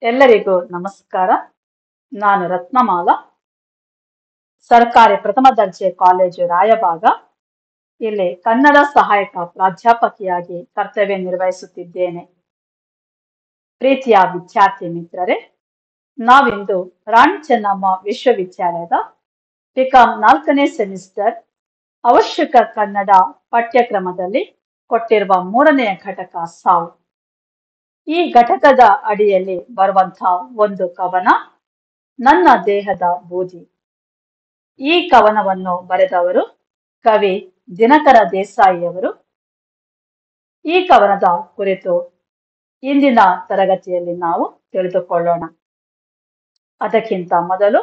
ಎಲ್ಲರಿಗೂ ನಮಸ್ಕಾರ ನಾನು ರತ್ನಮಾಲ ಸರ್ಕಾರಿ ಪ್ರಥಮ ದರ್ಜೆ ಕಾಲೇಜು ರಾಯಬಾಗ ಇಲ್ಲಿ ಕನ್ನಡ ಸಹಾಯಕ ಪ್ರಾಧ್ಯಾಪಕಿಯಾಗಿ ಕರ್ತವ್ಯ ನಿರ್ವಹಿಸುತ್ತಿದ್ದೇನೆ ಪ್ರೀತಿಯ ವಿದ್ಯಾರ್ಥಿ ಮಿತ್ರರೇ ನಾವಿಂದು ರಾಣಿ ಚೆನ್ನಮ್ಮ ವಿಶ್ವವಿದ್ಯಾಲಯದ ಪಿಕಾಂ ನಾಲ್ಕನೇ ಸೆಮಿಸ್ಟರ್ ಅವಶ್ಯಕ ಕನ್ನಡ ಪಠ್ಯಕ್ರಮದಲ್ಲಿ ಕೊಟ್ಟಿರುವ ಮೂರನೆಯ ಘಟಕ ಸಾವು ಈ ಘಟಕದ ಅಡಿಯಲ್ಲಿ ಬರುವಂತಹ ಒಂದು ಕವನ ನನ್ನ ದೇಹದ ಬೂದಿ ಈ ಕವನವನ್ನು ಬರೆದವರು ಕವಿ ದಿನಕರ ದೇಸಾಯಿಯವರು ಈ ಕವನದ ಕುರಿತು ಇಂದಿನ ತರಗತಿಯಲ್ಲಿ ನಾವು ತಿಳಿದುಕೊಳ್ಳೋಣ ಅದಕ್ಕಿಂತ ಮೊದಲು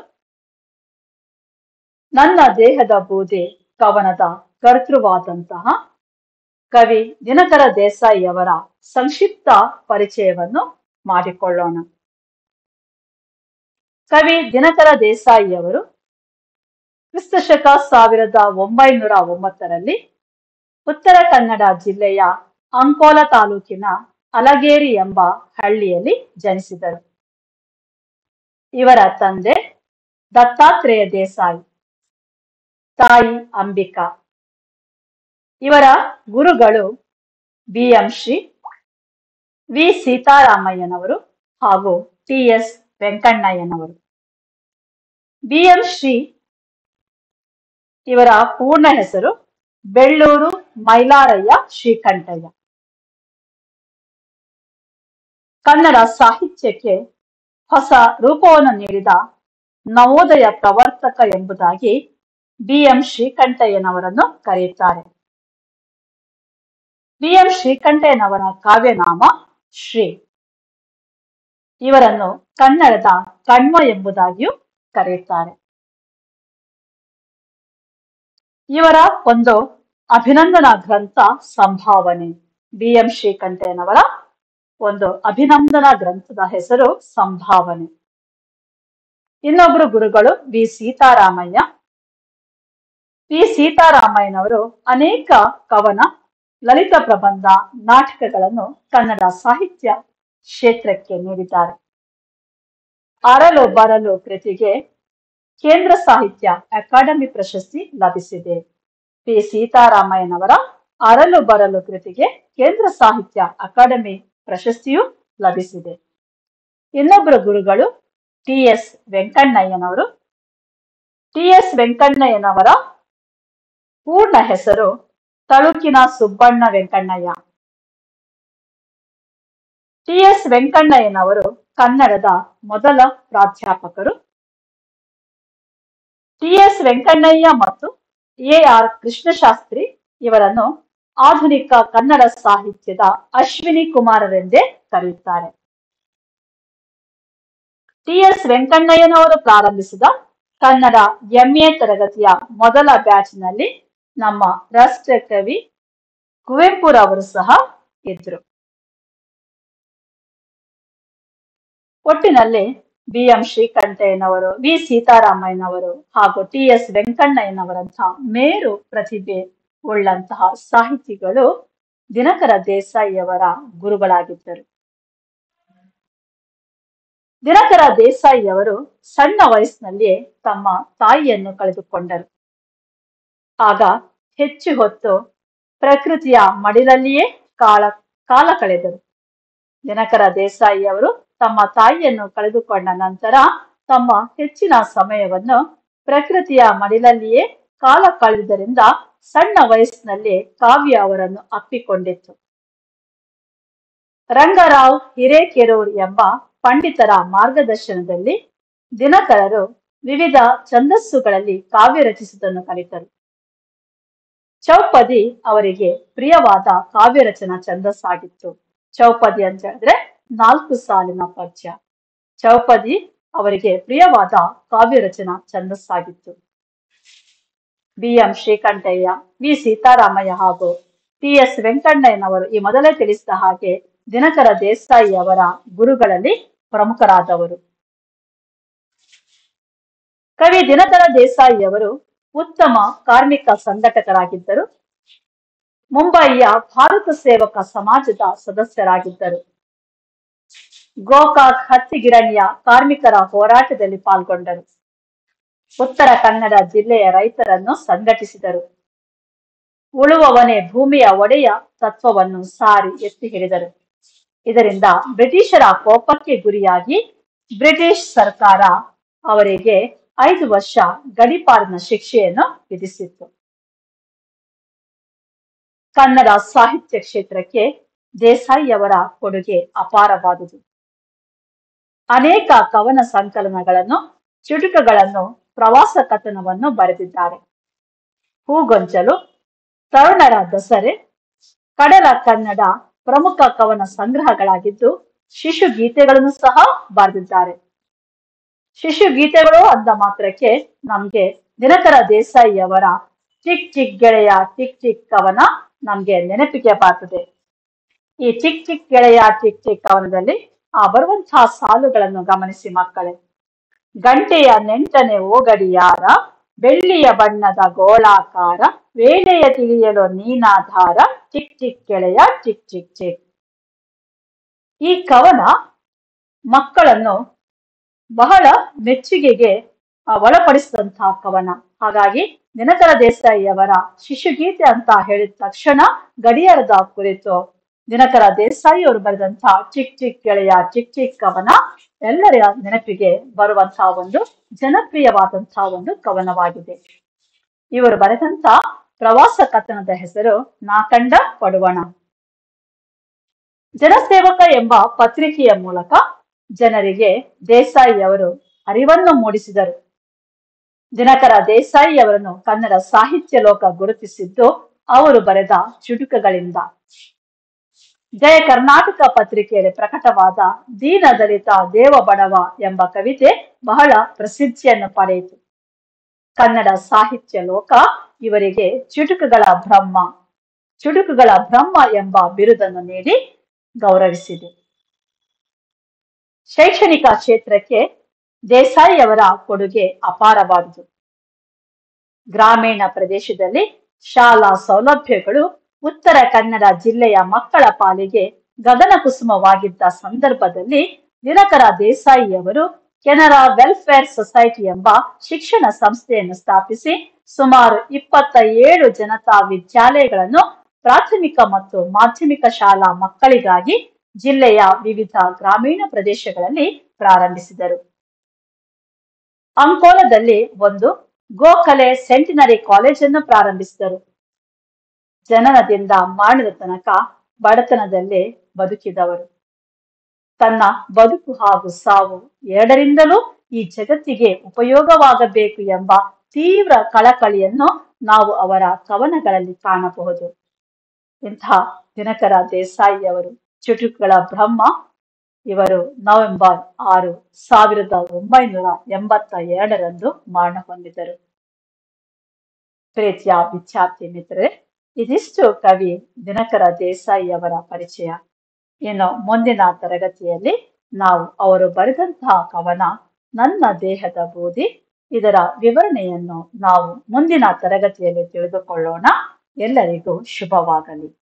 ನನ್ನ ದೇಹದ ಬೂದಿ ಕವನದ ಕರ್ತೃವಾದಂತಹ ಕವಿ ದಿನಕರ ದೇಸಾಯಿಯವರ ಸಂಕ್ಷಿಪ್ತ ಪರಿಚಯವನ್ನು ಮಾಡಿಕೊಳ್ಳೋಣ ಕವಿ ದಿನಕರ ದೇಸಾಯಿಯವರು ಕ್ರಿಸ್ತಶಕ ಸಾವಿರದ ಒಂಬೈನೂರ ಒಂಬತ್ತರಲ್ಲಿ ಉತ್ತರ ಕನ್ನಡ ಜಿಲ್ಲೆಯ ಅಂಕೋಲ ತಾಲೂಕಿನ ಅಲಗೇರಿ ಎಂಬ ಹಳ್ಳಿಯಲ್ಲಿ ಜನಿಸಿದರು ಇವರ ತಂದೆ ದತ್ತಾತ್ರೇಯ ದೇಸಾಯಿ ತಾಯಿ ಅಂಬಿಕಾ ಇವರ ಗುರುಗಳು ಬಿ ಎಂ ಶ್ರೀ ವಿ ಸೀತಾರಾಮಯ್ಯನವರು ಹಾಗೂ ಟಿ ಎಸ್ ವೆಂಕಣ್ಣಯ್ಯನವರು ಬಿ ಎಂ ಶ್ರೀ ಇವರ ಪೂರ್ಣ ಹೆಸರು ಬೆಳ್ಳೂರು ಮೈಲಾರಯ್ಯ ಶ್ರೀಕಂಠಯ್ಯ ಕನ್ನಡ ಸಾಹಿತ್ಯಕ್ಕೆ ಹೊಸ ರೂಪವನ್ನು ನೀಡಿದ ನವೋದಯ ಪ್ರವರ್ತಕ ಎಂಬುದಾಗಿ ಬಿ ಎಂ ಶ್ರೀಕಂಠಯ್ಯನವರನ್ನು ಕರೆಯುತ್ತಾರೆ ಬಿ ಎಂ ಶ್ರೀಕಂಠಯ್ಯನವರ ಕಾವ್ಯನಾಮ ಶ್ರೀ ಇವರನ್ನು ಕನ್ನಡದ ಕಣ್ವ ಎಂಬುದಾಗಿಯೂ ಕರೆಯುತ್ತಾರೆ ಇವರ ಒಂದು ಅಭಿನಂದನಾ ಗ್ರಂಥ ಸಂಭಾವನೆ ಬಿ ಎಂ ಶ್ರೀಕಂಠಯ್ಯನವರ ಒಂದು ಅಭಿನಂದನಾ ಗ್ರಂಥದ ಹೆಸರು ಸಂಭಾವನೆ ಇನ್ನೊಬ್ರು ಗುರುಗಳು ವಿ ಸೀತಾರಾಮಯ್ಯ ವಿ ಸೀತಾರಾಮಯ್ಯನವರು ಅನೇಕ ಕವನ ಲಲಿತ ಪ್ರಬಂಧ ನಾಟಕಗಳನ್ನು ಕನ್ನಡ ಸಾಹಿತ್ಯ ಕ್ಷೇತ್ರಕ್ಕೆ ನೀಡಿದ್ದಾರೆ ಅರಲು ಬರಲು ಕೃತಿಗೆ ಕೇಂದ್ರ ಸಾಹಿತ್ಯ ಅಕಾಡೆಮಿ ಪ್ರಶಸ್ತಿ ಲಭಿಸಿದೆ ಪಿ ಸೀತಾರಾಮಯ್ಯನವರ ಅರಲು ಬರಲು ಕೃತಿಗೆ ಕೇಂದ್ರ ಸಾಹಿತ್ಯ ಅಕಾಡೆಮಿ ಪ್ರಶಸ್ತಿಯೂ ಲಭಿಸಿದೆ ಇನ್ನೊಬ್ಬರು ಗುರುಗಳು ಟಿ ಎಸ್ ವೆಂಕಣ್ಣಯ್ಯನವರು ಟಿ ಎಸ್ ವೆಂಕಣ್ಣಯ್ಯನವರ ಪೂರ್ಣ ಹೆಸರು ತಳುಕಿನ ಸುಬ್ಬಣ್ಣ ವೆಂಕಣ್ಣಯ್ಯ ಟಿ ಎಸ್ ವೆಂಕಣ್ಣಯ್ಯನವರು ಕನ್ನಡದ ಮೊದಲ ಪ್ರಾಧ್ಯಾಪಕರು ಟಿ ಎಸ್ ವೆಂಕಣ್ಣಯ್ಯ ಮತ್ತು ಎ ಆರ್ ಕೃಷ್ಣಶಾಸ್ತ್ರಿ ಇವರನ್ನು ಆಧುನಿಕ ಕನ್ನಡ ಸಾಹಿತ್ಯದ ಅಶ್ವಿನಿ ಕುಮಾರರೆಂದೇ ಕರೆಯುತ್ತಾರೆ ಟಿ ಎಸ್ ವೆಂಕಣ್ಣಯ್ಯನವರು ಪ್ರಾರಂಭಿಸಿದ ಕನ್ನಡ ಎಂಎ ತರಗತಿಯ ಮೊದಲ ಬ್ಯಾಚ್ನಲ್ಲಿ ನಮ್ಮ ರಾಷ್ಟ್ರ ಕವಿ ಕುವೆಂಪುರವರು ಸಹ ಇದ್ರು ಒಟ್ಟಿನಲ್ಲಿ ಬಿ ಎಂ ಶ್ರೀಕಂಠಯ್ಯನವರು ವಿ ಸೀತಾರಾಮಯ್ಯನವರು ಹಾಗೂ ಟಿ ಎಸ್ ವೆಂಕಣ್ಣಯ್ಯನವರಂತಹ ಮೇರು ಪ್ರತಿಭೆ ಉಳ್ಳಂತಹ ಸಾಹಿತಿಗಳು ದಿನಕರ ದೇಸಾಯಿಯವರ ಗುರುಗಳಾಗಿದ್ದರು ದಿನಕರ ದೇಸಾಯಿಯವರು ಸಣ್ಣ ವಯಸ್ಸಿನಲ್ಲಿಯೇ ತಮ್ಮ ತಾಯಿಯನ್ನು ಕಳೆದುಕೊಂಡರು ಆಗ ಹೆಚ್ಚು ಹೊತ್ತು ಪ್ರಕೃತಿಯ ಮಡಿಲಲ್ಲಿಯೇ ಕಾಲ ಕಾಲ ಕಳೆದರು ದಿನಕರ ದೇಸಾಯಿಯವರು ತಮ್ಮ ತಾಯಿಯನ್ನು ಕಳೆದುಕೊಂಡ ನಂತರ ತಮ್ಮ ಹೆಚ್ಚಿನ ಸಮಯವನ್ನು ಪ್ರಕೃತಿಯ ಮಡಿಲಲ್ಲಿಯೇ ಕಾಲ ಕಳೆದುದರಿಂದ ಸಣ್ಣ ವಯಸ್ಸಿನಲ್ಲಿ ಕಾವ್ಯ ಅವರನ್ನು ಅಪ್ಪಿಕೊಂಡಿತ್ತು ರಂಗರಾವ್ ಹಿರೇಕೆರೂರ್ ಎಂಬ ಪಂಡಿತರ ಮಾರ್ಗದರ್ಶನದಲ್ಲಿ ದಿನಕರರು ವಿವಿಧ ಛಂದಸ್ಸುಗಳಲ್ಲಿ ಕಾವ್ಯ ರಚಿಸುವುದನ್ನು ಕಲಿತರು ಚೌಪದಿ ಅವರಿಗೆ ಪ್ರಿಯವಾದ ಕಾವ್ಯ ರಚನಾ ಛಂದಸ್ಸಾಗಿತ್ತು ಚೌಪದಿ ಅಂತ ಹೇಳಿದ್ರೆ ನಾಲ್ಕು ಸಾಲಿನ ಪದ್ಯ ಚೌಪದಿ ಅವರಿಗೆ ಪ್ರಿಯವಾದ ಕಾವ್ಯ ರಚನಾ ಛಂದಸ್ಸಾಗಿತ್ತು B M Srikantaiah V Sitaramaiah ಹಾಗೂ ಟಿ ಎಸ್ ವೆಂಕಣ್ಣಯ್ಯನವರು ಈ ಮೊದಲೇ ತಿಳಿಸಿದ ಹಾಗೆ ದಿನಕರ ದೇಸಾಯಿ ಅವರ ಗುರುಗಳಲ್ಲಿ ಪ್ರಮುಖರಾದವರು ಕವಿ ದಿನಕರ ದೇಸಾಯಿಯವರು ಉತ್ತಮ ಕಾರ್ಮಿಕ ಸಂಘಟಕರಾಗಿದ್ದರು ಮುಂಬಯಿಯ ಭಾರತ ಸೇವಕ ಸಮಾಜದ ಸದಸ್ಯರಾಗಿದ್ದರು ಗೋಕಾಕ್ ಹತ್ತಿ ಗಿರಣಿಯ ಕಾರ್ಮಿಕರ ಹೋರಾಟದಲ್ಲಿ ಪಾಲ್ಗೊಂಡರು ಉತ್ತರ ಕನ್ನಡ ಜಿಲ್ಲೆಯ ರೈತರನ್ನು ಸಂಘಟಿಸಿದರು ಉಳುವವನೇ ಭೂಮಿಯ ಒಡೆಯ ತತ್ವವನ್ನು ಸಾರಿ ಎತ್ತಿ ಹಿಡಿದರು ಇದರಿಂದ ಬ್ರಿಟಿಷರ ಕೋಪಕ್ಕೆ ಗುರಿಯಾಗಿ ಬ್ರಿಟಿಷ್ ಸರ್ಕಾರ ಅವರಿಗೆ ಐದು ವರ್ಷ ಗಡಿಪಾರಿನ ಶಿಕ್ಷೆಯನ್ನು ವಿಧಿಸಿತ್ತು ಕನ್ನಡ ಸಾಹಿತ್ಯ ಕ್ಷೇತ್ರಕ್ಕೆ ದೇಸಾಯಿ ಅವರ ಕೊಡುಗೆ ಅಪಾರವಾದುದು ಅನೇಕ ಕವನ ಸಂಕಲನಗಳನ್ನು ಚುಟುಕಗಳನ್ನು ಪ್ರವಾಸ ಕಥನವನ್ನು ಬರೆದಿದ್ದಾರೆ ಹೂಗೊಂಚಲು ತರುಣರ ದಸರೆ ಕಡಲ ಕನ್ನಡ ಪ್ರಮುಖ ಕವನ ಸಂಗ್ರಹಗಳಾಗಿದ್ದು ಶಿಶು ಗೀತೆಗಳನ್ನು ಸಹ ಬರೆದಿದ್ದಾರೆ ಶಿಶು ಗೀತೆಗಳು ಅಂದ ಮಾತ್ರಕ್ಕೆ ನಮ್ಗೆ ದಿನಕರ ದೇಸಾಯಿ ಅವರ ಚಿಕ್ ಚಿಕ್ ಗೆಳೆಯ ಟಿಕ್ ಟಿಕ್ ಕವನ ನಮ್ಗೆ ನೆನಪಿಗೆ ಬರ್ತದೆ ಈ ಚಿಕ್ ಚಿಕ್ ಗೆಳೆಯ ಟಿಕ್ ಟಿಕ್ ಕವನದಲ್ಲಿ ಆ ಬರುವಂತಹ ಸಾಲುಗಳನ್ನು ಗಮನಿಸಿ ಮಕ್ಕಳೇ ಗಂಟೆಯ ನೆಂಟನೆ ಓಗಡಿಯಾರ ಬೆಳ್ಳಿಯ ಬಣ್ಣದ ಗೋಳಾಕಾರ ವೇಳೆಯ ತಿಳಿಯಲು ನೀನಾಧಾರ ಚಿಕ್ ಚಿಕ್ ಗೆಳೆಯ ಚಿಕ್ ಚಿಕ್ ಚಿಕ್ ಈ ಕವನ ಮಕ್ಕಳನ್ನು ಬಹಳ ಮೆಚ್ಚುಗೆಗೆ ಆ, ಒಳಪಡಿಸಿದಂತಹ ಕವನ ಹಾಗಾಗಿ ದಿನಕರ ದೇಸಾಯಿ ಅವರ ಶಿಶುಗೀತೆ ಅಂತ ಹೇಳಿದ ತಕ್ಷಣ ಗಡಿಯಾರದ ಕುರಿತು ದಿನಕರ ದೇಸಾಯಿ ಅವರು ಬರೆದಂತಹ ಚಿಕ್ ಚಿಕ್ ಗೆಳೆಯ ಚಿಕ್ ಚಿಕ್ ಕವನ ಎಲ್ಲರ ನೆನಪಿಗೆ ಬರುವಂತಹ ಒಂದು ಜನಪ್ರಿಯವಾದಂತಹ ಒಂದು ಕವನವಾಗಿದೆ ಇವರು ಬರೆದಂತ ಪ್ರವಾಸ ಕಥನದ ಹೆಸರು ನಾಕಂಡ ಪಡುವಣ ಜನಸೇವಕ ಎಂಬ ಪತ್ರಿಕೆಯ ಮೂಲಕ ಜನರಿಗೆ ದೇಸಾಯಿ ಅವರು ಅರಿವನ್ನು ಮೂಡಿಸಿದರು ದಿನಕರ ದೇಸಾಯಿ ಅವರನ್ನು ಕನ್ನಡ ಸಾಹಿತ್ಯ ಲೋಕ ಗುರುತಿಸಿದ್ದು ಅವರು ಬರೆದ ಚುಟುಕಗಳಿಂದ ಜಯ ಕರ್ನಾಟಕ ಪತ್ರಿಕೆಯಲ್ಲಿ ಪ್ರಕಟವಾದ ದೀನದಲಿತ ದೇವ ಬಡವ ಎಂಬ ಕವಿತೆ ಬಹಳ ಪ್ರಸಿದ್ಧಿಯನ್ನು ಪಡೆಯಿತು ಕನ್ನಡ ಸಾಹಿತ್ಯ ಲೋಕ ಇವರಿಗೆ ಚುಟುಕುಗಳ ಬ್ರಹ್ಮ ಚುಟುಕುಗಳ ಬ್ರಹ್ಮ ಎಂಬ ಬಿರುದನ್ನು ನೀಡಿ ಗೌರವಿಸಿದೆ ಶೈಕ್ಷಣಿಕ ಕ್ಷೇತ್ರಕ್ಕೆ ದೇಸಾಯಿ ಅವರ ಕೊಡುಗೆ ಅಪಾರವಾದುದು ಗ್ರಾಮೀಣ ಪ್ರದೇಶದಲ್ಲಿ ಶಾಲಾ ಸೌಲಭ್ಯಗಳು ಉತ್ತರ ಕನ್ನಡ ಜಿಲ್ಲೆಯ ಮಕ್ಕಳ ಪಾಲಿಗೆ ಗಗನ ಕುಸುಮವಾಗಿದ್ದ ಸಂದರ್ಭದಲ್ಲಿ ದಿನಕರ ದೇಸಾಯಿ ಅವರು ಕೆನರಾ ವೆಲ್ಫೇರ್ ಸೊಸೈಟಿ ಎಂಬ ಶಿಕ್ಷಣ ಸಂಸ್ಥೆಯನ್ನು ಸ್ಥಾಪಿಸಿ ಸುಮಾರು ಇಪ್ಪತ್ತ ಏಳು ಜನತಾ ವಿದ್ಯಾಲಯಗಳನ್ನು ಪ್ರಾಥಮಿಕ ಮತ್ತು ಮಾಧ್ಯಮಿಕ ಶಾಲಾ ಮಕ್ಕಳಿಗಾಗಿ ಜಿಲ್ಲೆಯ ವಿವಿಧ ಗ್ರಾಮೀಣ ಪ್ರದೇಶಗಳಲ್ಲಿ ಪ್ರಾರಂಭಿಸಿದರು ಅಂಕೋಲದಲ್ಲಿ ಒಂದು ಗೋಖಲೆ ಸೆಂಟಿನರಿ ಕಾಲೇಜನ್ನು ಪ್ರಾರಂಭಿಸಿದರು ಜನನದಿಂದ ಮಾಡಿದ ತನಕ ಬಡತನದಲ್ಲೇ ಬದುಕಿದವರು ತನ್ನ ಬದುಕು ಹಾಗೂ ಸಾವು ಎರಡರಿಂದಲೂ ಈ ಜಗತ್ತಿಗೆ ಉಪಯೋಗವಾಗಬೇಕು ಎಂಬ ತೀವ್ರ ಕಳಕಳಿಯನ್ನು ನಾವು ಅವರ ಕವನಗಳಲ್ಲಿ ಕಾಣಬಹುದು ಇಂಥ ದಿನಕರ ದೇಸಾಯಿ ಅವರು ಚುಟುಕುಗಳ ಬ್ರಹ್ಮ ಇವರು ನವೆಂಬರ್ ಆರು ಸಾವಿರದ ಒಂಬೈನೂರ ಎಂಬತ್ತ ಎರಡರಂದು ಮರಣ ಹೊಂದಿದರು ಪ್ರೀತಿಯ ವಿದ್ಯಾರ್ಥಿ ಮಿತ್ರರೇ ಇದಿಷ್ಟು ಕವಿ ದಿನಕರ ದೇಸಾಯಿ ಅವರ ಪರಿಚಯ ಇನ್ನು ಮುಂದಿನ ತರಗತಿಯಲ್ಲಿ ನಾವು ಅವರು ಬರೆದಂತಹ ಕವನ ನನ್ನ ದೇಹದ ಬೂದಿ ಇದರ ವಿವರಣೆಯನ್ನು ನಾವು ಮುಂದಿನ ತರಗತಿಯಲ್ಲಿ ತಿಳಿದುಕೊಳ್ಳೋಣ ಎಲ್ಲರಿಗೂ ಶುಭವಾಗಲಿ